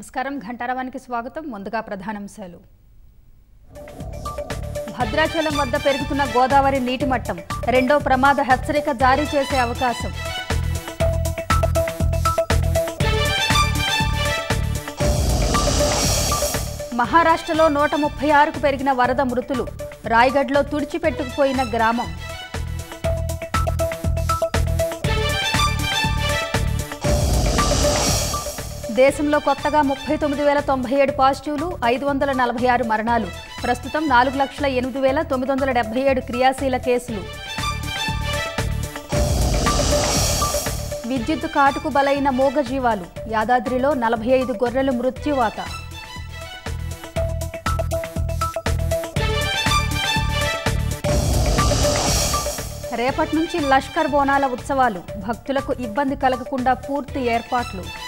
నమస్కారం ఘంటారవానికి స్వాగతం ముందుగా ప్రధానాంశాలు భద్రాచలం వద్ద పెరుగుతున్న గోదావరి నీటి మట్టం రెండో ప్రమాద హెచ్చరిక జారీ చేసే అవకాశం మహారాష్ట్రలో నూట ముప్పై ఆరుకు పెరిగిన వరద మృతులు రాయగఢ్లో తుడిచిపెట్టుకుపోయిన గ్రామం దేశంలో కొత్తగా ముప్పై తొమ్మిది వేల తొంభై ఏడు పాజిటివ్లు ఐదు వందల నలభై ఆరు మరణాలు ప్రస్తుతం నాలుగు లక్షల ఎనిమిది వేల తొమ్మిది వందల డెబ్బై ఏడు క్రియాశీల కేసులు విద్యుత్ కాటుకు బలైన మూగజీవాలు యాదాద్రిలో నలభై ఐదు గొర్రెలు మృత్యువాత రేపటి నుంచి లష్కర్ బోనాల ఉత్సవాలు భక్తులకు ఇబ్బంది కలగకుండా పూర్తి ఏర్పాట్లు